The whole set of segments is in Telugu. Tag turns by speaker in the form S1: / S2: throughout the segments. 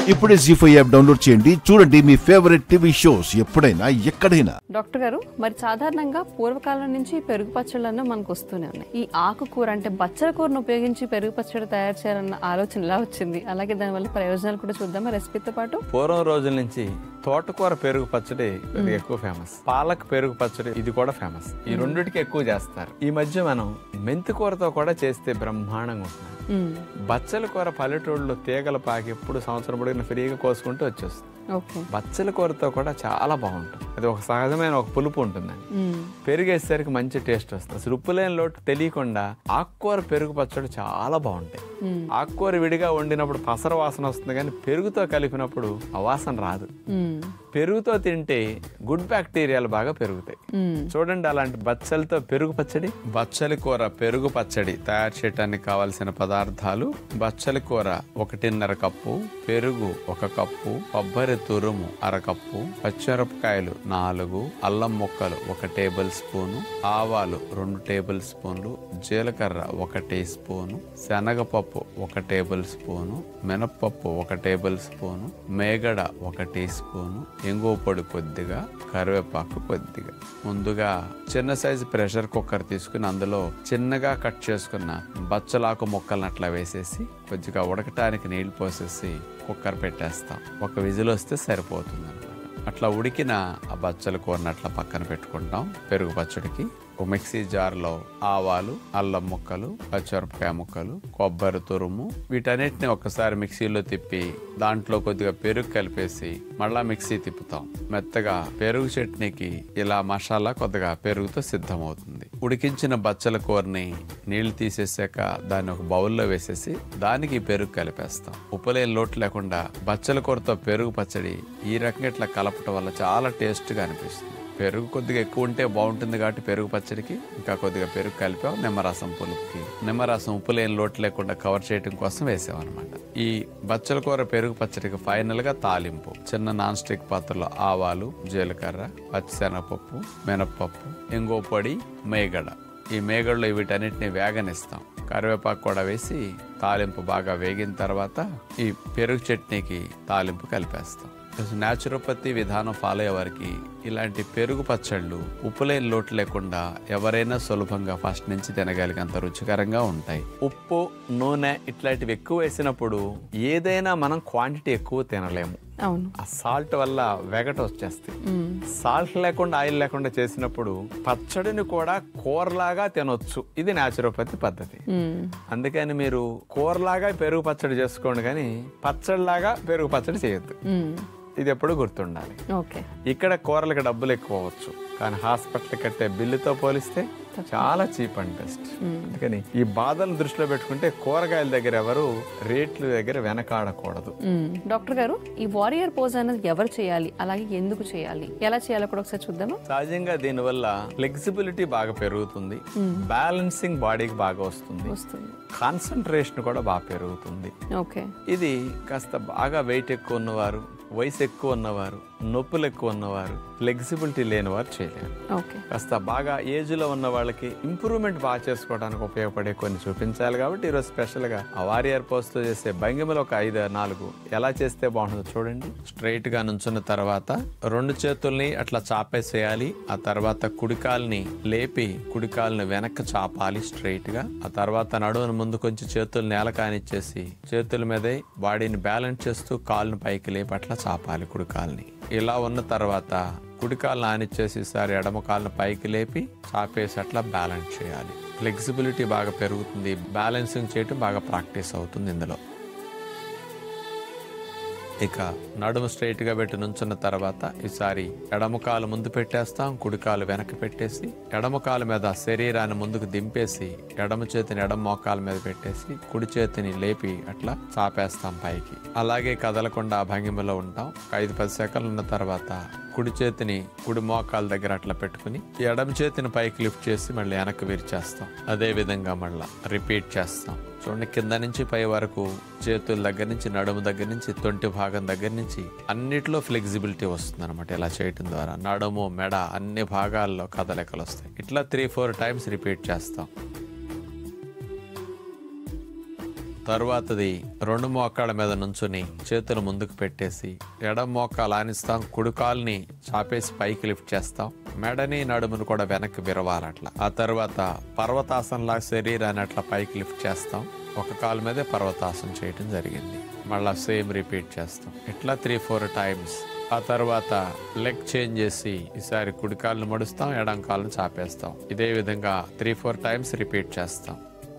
S1: ఇప్పుడే జీ ఫైవ్ యాప్ డౌన్లోడ్ చేయండి చూడండి మీ ఫేవరెట్ టీవీ షోస్ ఎప్పుడైనా ఎక్కడైనా
S2: డాక్టర్ గారు మరి సాధారణంగా పూర్వకాలం నుంచి పెరుగు పచ్చళ్ళన్న మనకు వస్తూనే ఉన్నాయి ఈ ఆకుకూర అంటే బచ్చల కూరను ఉపయోగించి పెరుగు పచ్చడి తయారు చేయాలన్న ఆలోచన ఎలా వచ్చింది అలాగే దానివల్ల ప్రయోజనాలు కూడా చూద్దామా రెసిపీతో పాటు
S3: పూర్వం రోజుల నుంచి తోటకూర పెరుగు పచ్చడి కొద్దిగా ఎక్కువ ఫేమస్ పాలక్ పెరుగు పచ్చడి ఇది కూడా ఫేమస్ ఈ రెండిటికి ఎక్కువ చేస్తారు ఈ మధ్య మనం మెంతి కూరతో కూడా చేస్తే బ్రహ్మాండంగా ఉంటుంది
S2: మ్మ్.
S3: బచ్చల కూర పల్లెటూళ్ళలో తీగల పాకి ఎప్పుడు సంవత్సరం పొడిగిన ఫ్రీగా కోసుకుంటూ వచ్చేస్తుంది
S2: ఓకే
S3: బచ్చల కూరతో కూడా చాలా బాగుంటుంది అది ఒక సహజమైన ఒక పులుపు ఉంటుందండి
S2: మ్మ్.
S3: పెరిగేసరికి మంచి టేస్ట్ వస్తుంది అసలు ఉప్పు లేని లోటు తెలియకుండా ఆకుకూర పెరుగు పచ్చడి చాలా బాగుంటాయి
S2: మ్మ్.
S3: ఆకుకూర విడిగా వండినప్పుడు పసర వాసన వస్తుంది కానీ పెరుగుతో కలిపినప్పుడు ఆ వాసన రాదు
S2: మ్మ్.
S3: పెరుగుతో తింటే గుడ్ బ్యాక్టీరియాలు బాగా పెరుగుతాయి
S2: మ్మ్.
S3: చూడండి అలాంటి బచ్చలతో పెరుగు పచ్చడి బచ్చలి కూర పెరుగు పచ్చడి తయారు చేయడానికి కావలసిన పదార్థాలు బచ్చలి కూర ఒకటిన్నర కప్పు పెరుగు ఒక కప్పు కొబ్బరి తురుము అర కప్పు పచ్చిమిరపకాయలు నాలుగు అల్లం ముక్కలు ఒక టేబుల్ స్పూను ఆవాలు రెండు టేబుల్ స్పూన్లు జీలకర్ర ఒక టీ స్పూను శనగపప్పు ఒక టేబుల్ స్పూను మినప్పప్పు ఒక టేబుల్ స్పూను మేగడ ఒక టీ స్పూను ఇంగువ పొడి కొద్దిగా కరివేపాకు కొద్దిగా ముందుగా చిన్న సైజు ప్రెషర్ కుక్కర్ తీసుకుని అందులో చిన్నగా కట్ చేసుకున్న బచ్చలాకు ముక్కలను అట్లా వేసేసి కొద్దిగా ఉడకటానికి నీళ్లు పోసేసి కుక్కర్ పెట్టేస్తాం ఒక విజిల్ వస్తే సరిపోతుంది అనమాట అట్లా ఉడికిన ఆ బచ్చల కూరని అట్లా పక్కన పెట్టుకుంటాం పెరుగు పచ్చడికి ఒక మిక్సీ జార్లో ఆవాలు అల్లం ముక్కలు పచ్చిమిరపకాయ ముక్కలు కొబ్బరి తురుము వీటన్నిటిని ఒక్కసారి మిక్సీలో తిప్పి దాంట్లో కొద్దిగా పెరుగు కలిపేసి మళ్ళా మిక్సీ తిప్పుతాం మెత్తగా పెరుగు చట్నీకి ఇలా మసాలా కొద్దిగా పెరుగుతో సిద్ధమవుతుంది ఉడికించిన బచ్చల కూరని నీళ్లు తీసేసాక దాన్ని ఒక బౌల్లో వేసేసి దానికి ఈ పెరుగు కలిపేస్తాం ఉప్పులేని లోటు లేకుండా బచ్చల కూరతో పెరుగు పచ్చడి ఈ రకంగా ఇట్లా కలపటం వల్ల చాలా టేస్ట్గా అనిపిస్తుంది పెరుగు కొద్దిగా ఎక్కువ ఉంటే బాగుంటుంది కాబట్టి పెరుగు పచ్చడికి ఇంకా కొద్దిగా పెరుగు కలిపాం నిమ్మరసం పులుపుకి నిమ్మరసం ఉప్పు లేని లోటు లేకుండా కవర్ చేయడం కోసం వేసాం అనమాట ఈ బచ్చల కూర పెరుగు పచ్చడికి ఫైనల్ గా తాలింపు చిన్న నాన్ స్టిక్ పాత్రలో ఆవాలు జీలకర్ర పచ్చిశనగపప్పు మినప్పప్పు ఇంగో పొడి మేగడ ఈ మేగడలో వీటన్నిటిని వేగనిస్తాం కరివేపాకు కూడా వేసి తాలింపు బాగా వేగిన తర్వాత ఈ పెరుగు చట్నీకి తాలింపు కలిపేస్తాం న్యాచురోపతి విధానం ఫాలో అయ్యే వారికి ఇలాంటి పెరుగు పచ్చళ్ళు ఉప్పులేని లోటు లేకుండా ఎవరైనా సులభంగా ఫస్ట్ నుంచి తినగలిగేంత రుచికరంగా ఉంటాయి ఉప్పు నూనె ఇట్లాంటివి ఎక్కువ వేసినప్పుడు ఏదైనా మనం క్వాంటిటీ ఎక్కువ తినలేము
S2: అవును
S3: ఆ సాల్ట్ వల్ల వెగట వచ్చేస్తాయి
S2: మ్మ్.
S3: సాల్ట్ లేకుండా ఆయిల్ లేకుండా చేసినప్పుడు పచ్చడిని కూడా కూరలాగా తినొచ్చు ఇది న్యాచురోపతి పద్ధతి
S2: మ్మ్.
S3: అందుకని మీరు కూరలాగా పెరుగు పచ్చడి చేసుకోండి కానీ పచ్చడిలాగా పెరుగు పచ్చడి చేయొద్దు
S2: మ్మ్.
S3: ఇది ఎప్పుడు గుర్తుండాలి
S2: ఓకే
S3: ఇక్కడ కూరలకు డబ్బులు ఎక్కువ అవ్వచ్చు కానీ హాస్పిటల్ కట్టే బిల్లుతో పోలిస్తే చాలా చీప్ అండ్ బెస్ట్ అందుకని ఈ బాధలను దృష్టిలో పెట్టుకుంటే కూరగాయల దగ్గర ఎవరు రేట్ల దగ్గర వెనకాడకూడదు
S2: మ్మ్. డాక్టర్ గారు ఈ వారియర్ పోజ్ అనేది ఎవరు చేయాలి అలాగే ఎందుకు చేయాలి ఎలా చేయాలో కూడా ఒకసారి చూద్దామా
S3: సహజంగా దీనివల్ల ఫ్లెక్సిబిలిటీ బాగా పెరుగుతుంది బ్యాలెన్సింగ్ బాడీకి బాగా వస్తుంది
S2: వస్తుంది
S3: కాన్సన్ట్రేషన్ కూడా బాగా పెరుగుతుంది
S2: ఓకే
S3: ఇది కాస్త బాగా వెయిట్ ఎక్కువ ఉన్నవారు వయసు ఎక్కువ ఉన్నవారు నొప్పులు ఎక్కువ ఉన్నవారు ఫ్లెక్సిబిలిటీ లేని వారు చేయలేరు
S2: ఓకే
S3: కాస్త బాగా ఏజ్ లో ఉన్న వాళ్ళకి ఇంప్రూవ్మెంట్ బాగా చేసుకోవడానికి ఉపయోగపడే కొన్ని చూపించాలి కాబట్టి ఈరోజు స్పెషల్ గా ఆ వారియర్ పోస్ట్ లో చేసే భంగిమలు ఒక ఐదు నాలుగు ఎలా చేస్తే బాగుంటుందో చూడండి స్ట్రైట్ గా నుంచున్న తర్వాత రెండు చేతుల్ని అట్లా చాపేసేయాలి ఆ తర్వాత కుడికాల్ని లేపి కుడికాల్ని వెనక్కి చాపాలి స్ట్రైట్ గా ఆ తర్వాత నడువును ముందు కొంచెం చేతులు నేల కానిచ్చేసి చేతుల మీదే బాడీని బ్యాలెన్స్ చేస్తూ కాళ్ళను పైకి లేపి అట్లా చాపాలి కుడికాల్ని ఇలా ఉన్న తర్వాత కుడికాలను ఆనిచ్చేసి ఈసారి ఎడమ కాళ్ళను పైకి లేపి చాపేసి అట్లా బ్యాలెన్స్ చేయాలి ఫ్లెక్సిబిలిటీ బాగా పెరుగుతుంది బ్యాలెన్సింగ్ చేయటం బాగా ప్రాక్టీస్ అవుతుంది ఇందులో ఇక నడుము స్ట్రైట్ గా పెట్టి నుంచున్న తర్వాత ఈసారి ఎడమ కాలు ముందు పెట్టేస్తాం కుడి కాలు వెనక్కి పెట్టేసి ఎడమ కాలు మీద శరీరాన్ని ముందుకు దింపేసి ఎడమ చేతిని ఎడమ మోకాల మీద పెట్టేసి కుడి చేతిని లేపి అట్లా చాపేస్తాం పైకి అలాగే కదలకుండా ఆ భంగిమలో ఉంటాం ఒక ఐదు పది సెకండ్లు ఉన్న తర్వాత కుడి చేతిని కుడి మోకాల దగ్గర అట్లా పెట్టుకుని ఎడమ చేతిని పైకి లిఫ్ట్ చేసి మళ్ళీ వెనక్కి విరిచేస్తాం అదే విధంగా మళ్ళా రిపీట్ చేస్తాం చూడండి కింద నుంచి పై వరకు చేతుల దగ్గర నుంచి నడుము దగ్గర నుంచి తొంటి భాగం దగ్గర నుంచి అన్నిట్లో ఫ్లెక్సిబిలిటీ వస్తుంది అనమాట ఇలా చేయటం ద్వారా నడుము మెడ అన్ని భాగాల్లో కదలికలు వస్తాయి ఇట్లా త్రీ ఫోర్ టైమ్స్ రిపీట్ చేస్తాం తరువాతది రెండు మోకాళ్ళ మీద నుంచుని చేతులు ముందుకు పెట్టేసి ఎడం మోకాలు ఆనిస్తాం కుడికాల్ని చాపేసి పైకి లిఫ్ట్ చేస్తాం మెడని నడుమును కూడా వెనక్కి విరవాలట్లా ఆ తర్వాత పర్వతాసనలా శరీరాన్ని అట్లా పైకి లిఫ్ట్ చేస్తాం ఒక కాలు మీదే పర్వతాసనం చేయటం జరిగింది మళ్ళా సేమ్ రిపీట్ చేస్తాం ఇట్లా త్రీ ఫోర్ టైమ్స్ ఆ తర్వాత లెగ్ చేంజ్ చేసి ఈసారి కుడి కాళ్ళను మడుస్తాం ఎడం కాళ్ళను చాపేస్తాం ఇదే విధంగా త్రీ ఫోర్ టైమ్స్ రిపీట్ చేస్తాం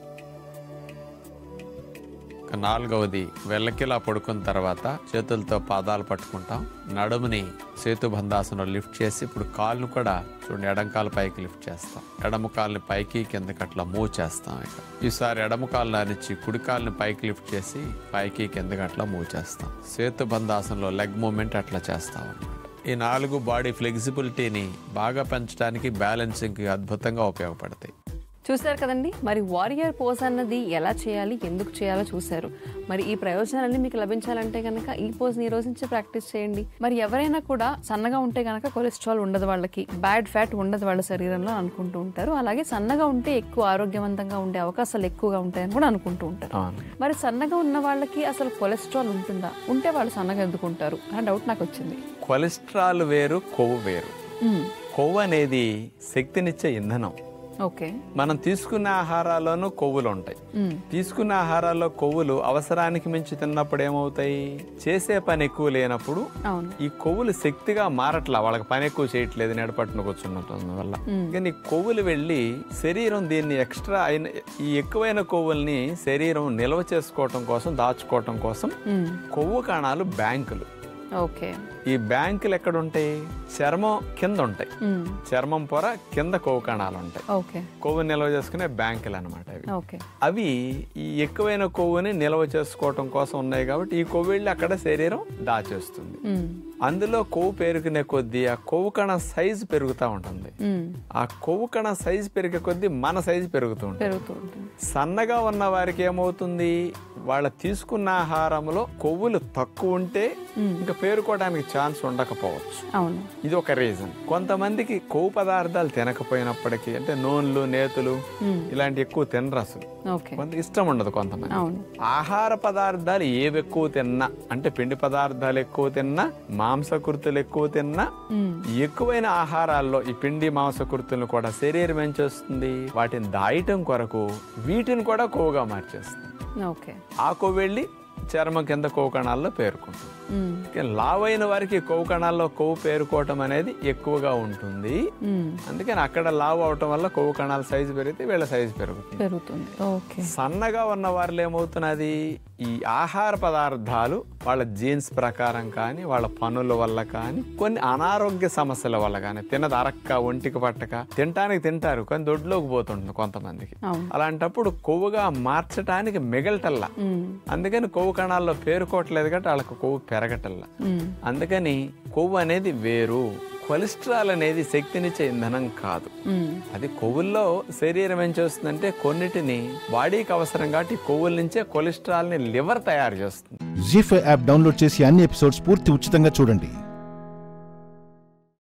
S3: ఇక నాలుగవది వెల్లకిలా పడుకున్న తర్వాత చేతులతో పాదాలు పట్టుకుంటాం నడుముని సేతు బంధాసనం లిఫ్ట్ చేసి ఇప్పుడు కాళ్ళను కూడా చూడండి ఎడం కాలు పైకి లిఫ్ట్ చేస్తాం ఎడమ కాలుని పైకి కిందకి అట్లా మూవ్ చేస్తాం ఇక ఈసారి ఎడమ కాలు అనిచ్చి కుడి కాలుని పైకి లిఫ్ట్ చేసి పైకి కిందకి అట్లా మూవ్ చేస్తాం సేతు బంధాసనంలో లెగ్ మూమెంట్ అట్లా చేస్తాం అన్నమాట ఈ నాలుగు బాడీ ఫ్లెక్సిబిలిటీని బాగా పెంచడానికి బ్యాలెన్సింగ్కి అద్భుతంగా ఉపయోగపడతాయి
S2: చూశారు కదండి మరి వారియర్ పోజ్ అన్నది ఎలా చేయాలి ఎందుకు చేయాలో చూశారు మరి ఈ ప్రయోజనాలన్నీ మీకు లభించాలంటే కనుక ఈ పోజ్ ఈ రోజు నుంచి ప్రాక్టీస్ చేయండి మరి ఎవరైనా కూడా సన్నగా ఉంటే కనుక కొలెస్ట్రాల్ ఉండదు వాళ్ళకి బ్యాడ్ ఫ్యాట్ ఉండదు వాళ్ళ శరీరంలో అని అనుకుంటూ ఉంటారు అలాగే సన్నగా ఉంటే ఎక్కువ ఆరోగ్యవంతంగా ఉండే అవకాశాలు ఎక్కువగా ఉంటాయని కూడా అనుకుంటూ ఉంటారు
S4: అవును
S2: మరి సన్నగా ఉన్న వాళ్ళకి అసలు కొలెస్ట్రాల్ ఉంటుందా ఉంటే వాళ్ళు సన్నగా ఎందుకుంటారు ఆ డౌట్ నాకు వచ్చింది
S4: కొలెస్ట్రాల్ వేరు కొవ్వు వేరు కొవ్వు అనేది శక్తినిచ్చే ఇంధనం
S2: ఓకే
S4: మనం తీసుకున్న ఆహారాల్లోనూ కొవ్వులు ఉంటాయి తీసుకున్న ఆహారాల్లో కొవ్వులు అవసరానికి మించి తిన్నప్పుడు ఏమవుతాయి చేసే పని ఎక్కువ లేనప్పుడు
S2: అవును
S4: ఈ కొవ్వులు శక్తిగా మారట్లా వాళ్ళకి పని ఎక్కువ చేయట్లేదు నెడపట్టున కూర్చున్నటం వల్ల కానీ కొవ్వులు వెళ్ళి శరీరం దీన్ని ఎక్స్ట్రా అయిన ఈ ఎక్కువైన కొవ్వుల్ని శరీరం నిల్వ చేసుకోవటం కోసం దాచుకోవటం కోసం కొవ్వు కణాలు బ్యాంకులు
S2: ఓకే
S4: ఈ బ్యాంకులు ఎక్కడ ఉంటాయి చర్మం కింద ఉంటాయి చర్మం పొర కింద కొవ్వు కణాలు ఉంటాయి
S2: ఓకే
S4: కొవ్వు నిల్వ చేసుకునే బ్యాంకులు అనమాట అవి
S2: ఓకే
S4: అవి ఈ ఎక్కువైన కొవ్వుని నిల్వ చేసుకోవటం కోసం ఉన్నాయి కాబట్టి ఈ కొవ్వు వెళ్ళి అక్కడ శరీరం దాచేస్తుంది అందులో కొవ్వు పెరుగునే కొద్దీ ఆ కొవ్వు కణం సైజు పెరుగుతూ ఉంటుంది ఆ కొవ్వు కణం సైజు పెరిగే కొద్దీ మన సైజు పెరుగుతూ ఉంటుంది
S2: పెరుగుతూ ఉంటుంది
S4: సన్నగా ఉన్న వారికి ఏమవుతుంది వాళ్ళ తీసుకున్న ఆహారంలో కొవ్వులు తక్కువ ఉంటే ఇంకా పేరుకోవడానికి ఛాన్స్ ఉండకపోవచ్చు
S2: అవును
S4: ఇది ఒక రీజన్ కొంతమందికి కొవ్వు పదార్థాలు తినకపోయినప్పటికీ అంటే నూనెలు నేతులు ఇలాంటి ఎక్కువ తినరు అసలు
S2: ఓకే
S4: కొంత ఇష్టం ఉండదు కొంతమంది
S2: అవును
S4: ఆహార పదార్థాలు ఏవి ఎక్కువ తిన్నా అంటే పిండి పదార్థాలు ఎక్కువ తిన్నా మాంసకృతులు ఎక్కువ తిన్నా ఎక్కువైన ఆహారాల్లో ఈ పిండి మాంసకృతులను కూడా శరీరం ఏం చేస్తుంది వాటిని దాయటం కొరకు వీటిని కూడా కొవ్వుగా మార్చేస్తుంది
S2: ఓకే
S4: ఆ కొవ్వు వెళ్ళి చర్మం కింద కొవ్వు కణాల్లో పేరుకుంటుంది
S2: మ్మ్.
S4: కానీ లావైన వారికి కొవ్వు కణాల్లో కొవ్వు పేరుకోవటం అనేది ఎక్కువగా ఉంటుంది
S2: మ్మ్.
S4: అందుకని అక్కడ లావు అవటం వల్ల కొవ్వు కణాల సైజు పెరిగితే వీళ్ళ సైజు పెరుగుతుంది
S2: పెరుగుతుంది ఓకే
S4: సన్నగా ఉన్న వారిలో ఏమవుతున్నది ఈ ఆహార పదార్థాలు వాళ్ళ జీన్స్ ప్రకారం కానీ వాళ్ళ పనుల వల్ల కానీ కొన్ని అనారోగ్య సమస్యల వల్ల కానీ తినది అరక్క ఒంటికి పట్టక తినటానికి తింటారు కానీ దొడ్లోకి పోతుంటుంది కొంతమందికి
S2: అవును
S4: అలాంటప్పుడు కొవ్వుగా మార్చడానికి మిగలటల్లా
S2: మ్మ్.
S4: అందుకని కొవ్వు కణాల్లో పేరుకోవట్లేదు కాబట్టి వాళ్ళకి కొవ్వు పెరగటల్లా
S2: మ్మ్.
S4: అందుకని కొవ్వు అనేది వేరు కొలెస్ట్రాల్ అనేది శక్తినిచ్చే ఇంధనం కాదు
S2: మ్మ్.
S4: అది కొవ్వుల్లో శరీరం ఏం చేస్తుందంటే కొన్నిటిని బాడీకి అవసరం కాబట్టి కొవ్వుల నుంచే కొలెస్ట్రాల్ ని లివర్ తయారు చేస్తుంది
S1: జీ ఫైవ్ యాప్ డౌన్లోడ్ చేసి అన్ని ఎపిసోడ్స్ పూర్తి ఉచితంగా చూడండి